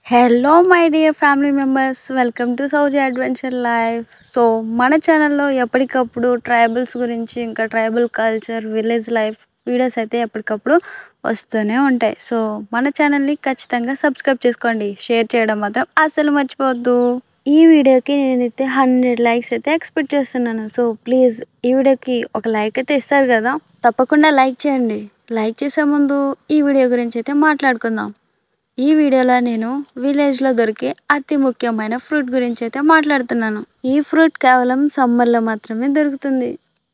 hello my dear family members welcome to Souji adventure life so మన ఛానల్లో ఎప్పటికప్పుడు tribals గురించి ఇంకా tribal culture village life videos అయితే ఎప్పటికప్పుడు వస్తూనే ఉంటాయి సో మన ఛానల్ని ఖచ్చితంగా సబ్స్క్రైబ్ చేసుకోండి షేర్ చేయడం మాత్రం అస్సలు మర్చిపోవద్దు ఈ వీడియోకి నేనైతే హండ్రెడ్ లైక్స్ అయితే ఎక్స్పెక్ట్ చేస్తున్నాను సో ప్లీజ్ ఈ వీడియోకి ఒక లైక్ అయితే ఇస్తారు కదా తప్పకుండా లైక్ చేయండి లైక్ చేసే ముందు ఈ వీడియో గురించి అయితే మాట్లాడుకుందాం ఈ వీడియోలో నేను విలేజ్లో దొరికే అతి ముఖ్యమైన ఫ్రూట్ గురించి అయితే మాట్లాడుతున్నాను ఈ ఫ్రూట్ కేవలం సమ్మర్లో మాత్రమే దొరుకుతుంది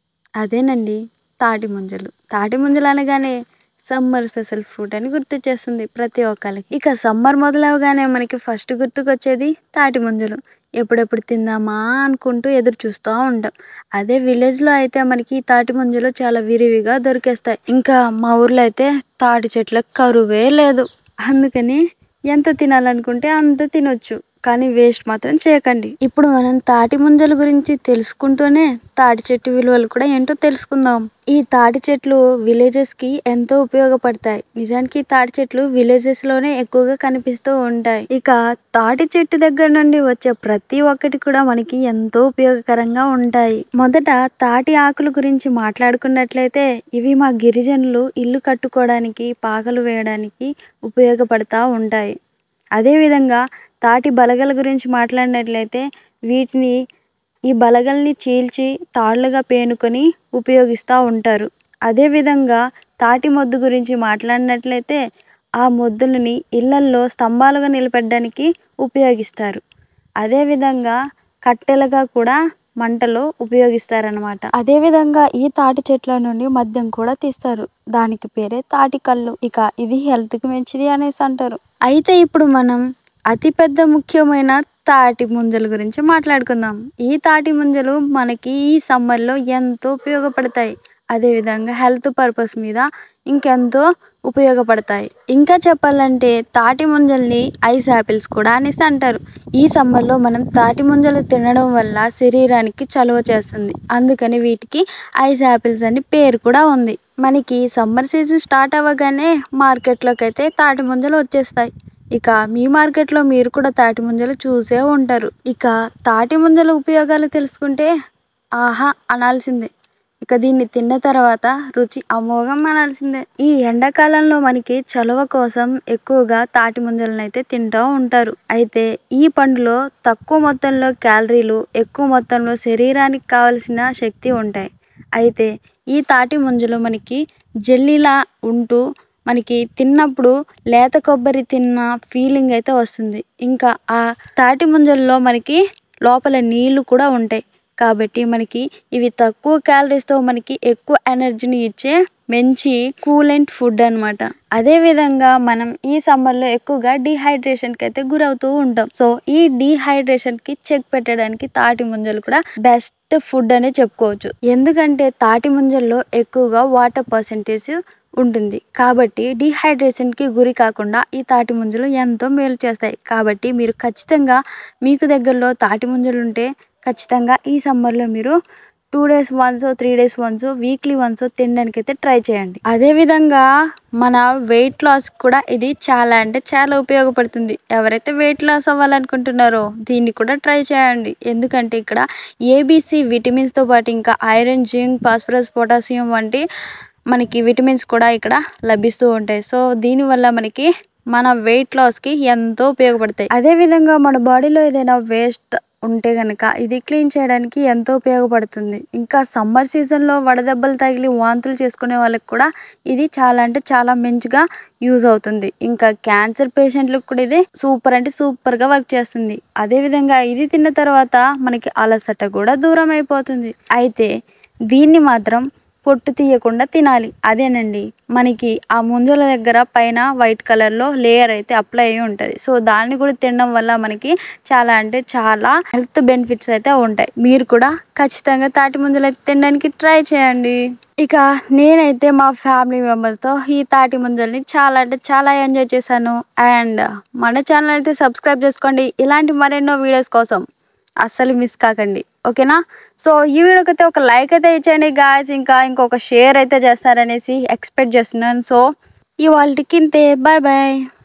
అదేనండి తాటి ముంజలు తాటి ముంజలు అనగానే సమ్మర్ స్పెషల్ ఫ్రూట్ అని గుర్తొచ్చేస్తుంది ప్రతి ఒక్కరికి ఇక సమ్మర్ మొదలవగానే మనకి ఫస్ట్ గుర్తుకొచ్చేది తాటి ముంజలు ఎప్పుడెప్పుడు తిందామా అనుకుంటూ ఎదురు చూస్తూ ఉంటాం అదే విలేజ్లో అయితే మనకి ఈ తాటి ముంజలు చాలా విరివిగా దొరికేస్తాయి ఇంకా మా ఊర్లో అయితే తాటి చెట్లకు కరువే లేదు అందుకని ఎంత తినాలనుకుంటే అంత తినొచ్చు కానీ వేస్ట్ మాత్రం చేయకండి ఇప్పుడు మనం తాటి ముంజల గురించి తెలుసుకుంటూనే తాటి చెట్టు విలువలు కూడా ఏంటో తెలుసుకుందాం ఈ తాటి చెట్లు విలేజెస్ కి ఎంతో ఉపయోగపడతాయి నిజానికి ఈ తాటి చెట్లు విలేజెస్ లోనే ఎక్కువగా కనిపిస్తూ ఉంటాయి ఇక తాటి చెట్టు దగ్గర నుండి వచ్చే ప్రతి ఒక్కటి కూడా మనకి ఎంతో ఉపయోగకరంగా ఉంటాయి మొదట తాటి ఆకుల గురించి మాట్లాడుకున్నట్లయితే ఇవి మా గిరిజనులు ఇల్లు కట్టుకోవడానికి పాకలు వేయడానికి ఉపయోగపడతా ఉంటాయి అదేవిధంగా తాటి బలగల గురించి మాట్లాడినట్లయితే వీటిని ఈ బలగల్ని చీల్చి తాళ్ళుగా పేనుకొని ఉపయోగిస్తూ ఉంటారు అదేవిధంగా తాటి మొద్దు గురించి మాట్లాడినట్లయితే ఆ మొద్దులని ఇళ్లల్లో స్తంభాలుగా నిలబెట్టడానికి ఉపయోగిస్తారు అదేవిధంగా కట్టెలుగా కూడా మంటలో ఉపయోగిస్తారనమాట అదేవిధంగా ఈ తాటి చెట్ల నుండి మద్యం కూడా తీస్తారు దానికి పేరే తాటి కళ్ళు ఇక ఇది హెల్త్కి మంచిది అనేసి అంటారు అయితే ఇప్పుడు మనం అతిపెద్ద ముఖ్యమైన తాటి ముంజల గురించి మాట్లాడుకుందాం ఈ తాటి ముంజలు మనకి ఈ సమ్మర్లో ఎంతో ఉపయోగపడతాయి అదేవిధంగా హెల్త్ పర్పస్ మీద ఇంకెంతో ఉపయోగపడతాయి ఇంకా చెప్పాలంటే తాటి ముంజల్ని ఐస్ యాపిల్స్ కూడా అనేసి అంటారు ఈ సమ్మర్లో మనం తాటి ముంజలు తినడం వల్ల శరీరానికి చలువ చేస్తుంది అందుకని వీటికి ఐస్ యాపిల్స్ అని పేరు కూడా ఉంది మనకి సమ్మర్ సీజన్ స్టార్ట్ అవ్వగానే మార్కెట్లోకి అయితే తాటి ముంజలు వచ్చేస్తాయి ఇక మీ మార్కెట్లో మీరు కూడా తాటి ముంజలు చూసే ఉంటారు ఇక తాటి ముంజల ఉపయోగాలు తెలుసుకుంటే ఆహా అనాల్సిందే ఇక దీన్ని తిన్న తర్వాత రుచి అమోఘం అనాల్సిందే ఈ ఎండాకాలంలో మనకి చలువ కోసం ఎక్కువగా తాటి ముంజలను అయితే తింటూ ఉంటారు అయితే ఈ పండులో తక్కువ మొత్తంలో క్యాలరీలు ఎక్కువ మొత్తంలో శరీరానికి కావలసిన శక్తి ఉంటాయి అయితే ఈ తాటి ముంజలు మనకి జెల్లీలా ఉంటూ మనకి తిన్నప్పుడు లేత కొబ్బరి తిన్న ఫీలింగ్ అయితే వస్తుంది ఇంకా ఆ తాటి ముంజల్లో మనకి లోపల నీళ్లు కూడా ఉంటాయి కాబట్టి మనకి ఇవి తక్కువ క్యాలరీస్తో మనకి ఎక్కువ ఎనర్జీని ఇచ్చే మంచి కూలెంట్ ఫుడ్ అనమాట అదే విధంగా మనం ఈ సమ్మర్లో ఎక్కువగా డిహైడ్రేషన్కి అయితే గురవుతూ ఉంటాం సో ఈ డిహైడ్రేషన్కి చెక్ పెట్టడానికి తాటి ముంజలు కూడా బెస్ట్ ఫుడ్ అనే చెప్పుకోవచ్చు ఎందుకంటే తాటి ముంజల్లో ఎక్కువగా వాటర్ పర్సంటేజ్ ఉంటుంది కాబట్టి డిహైడ్రేషన్కి గురి కాకుండా ఈ తాటి ముంజలు ఎంతో మేలు చేస్తాయి కాబట్టి మీరు ఖచ్చితంగా మీకు దగ్గరలో తాటి ముంజలు ఉంటే ఖచ్చితంగా ఈ సమ్మర్లో మీరు two days once three days once weekly once తినడానికి అయితే ట్రై చేయండి అదేవిధంగా మన వెయిట్ లాస్ కూడా ఇది చాలా అంటే చాలా ఉపయోగపడుతుంది ఎవరైతే వెయిట్ లాస్ అవ్వాలనుకుంటున్నారో దీన్ని కూడా ట్రై చేయండి ఎందుకంటే ఇక్కడ ఏబీసీ విటమిన్స్తో పాటు ఇంకా ఐరన్ జింక్ ఫాస్ఫరస్ పొటాషియం వంటి మనకి విటమిన్స్ కూడా ఇక్కడ లభిస్తూ ఉంటాయి సో దీనివల్ల మనకి మన వెయిట్ లాస్కి ఎంతో ఉపయోగపడతాయి అదేవిధంగా మన బాడీలో ఏదైనా వేస్ట్ ఉంటే కనుక ఇది క్లీన్ చేయడానికి ఎంతో ఉపయోగపడుతుంది ఇంకా సమ్మర్ సీజన్లో వడదెబ్బలు తగిలి వాంతులు చేసుకునే వాళ్ళకి కూడా ఇది చాలా అంటే చాలా మంచిగా యూజ్ అవుతుంది ఇంకా క్యాన్సర్ పేషెంట్లకు కూడా ఇది సూపర్ అంటే సూపర్గా వర్క్ చేస్తుంది అదేవిధంగా ఇది తిన్న తర్వాత మనకి అలసట కూడా దూరం అయిపోతుంది అయితే దీన్ని మాత్రం పొట్టు తీయకుండా తినాలి అదేనండి మనకి ఆ ముంజల దగ్గర పైన వైట్ కలర్లో లేయర్ అయితే అప్లై అయి ఉంటుంది సో దాన్ని కూడా తినడం వల్ల మనకి చాలా అంటే చాలా హెల్త్ బెనిఫిట్స్ అయితే ఉంటాయి మీరు కూడా ఖచ్చితంగా తాటి ముంజలు అయితే తినడానికి ట్రై చేయండి ఇక నేనైతే మా ఫ్యామిలీ మెంబర్స్తో ఈ తాటి ముంజల్ని చాలా అంటే చాలా ఎంజాయ్ చేశాను అండ్ మన ఛానల్ అయితే సబ్స్క్రైబ్ చేసుకోండి ఇలాంటి మరెన్నో వీడియోస్ కోసం అస్సలు మిస్ కాకండి ఓకేనా సో ఈ వీడియోకి అయితే ఒక లైక్ అయితే ఇచ్చేయండి గాయస్ ఇంకా ఇంకొక షేర్ అయితే చేస్తారనేసి ఎక్స్పెక్ట్ చేస్తున్నాను సో ఇవాళకి ఇంతే బాయ్ బాయ్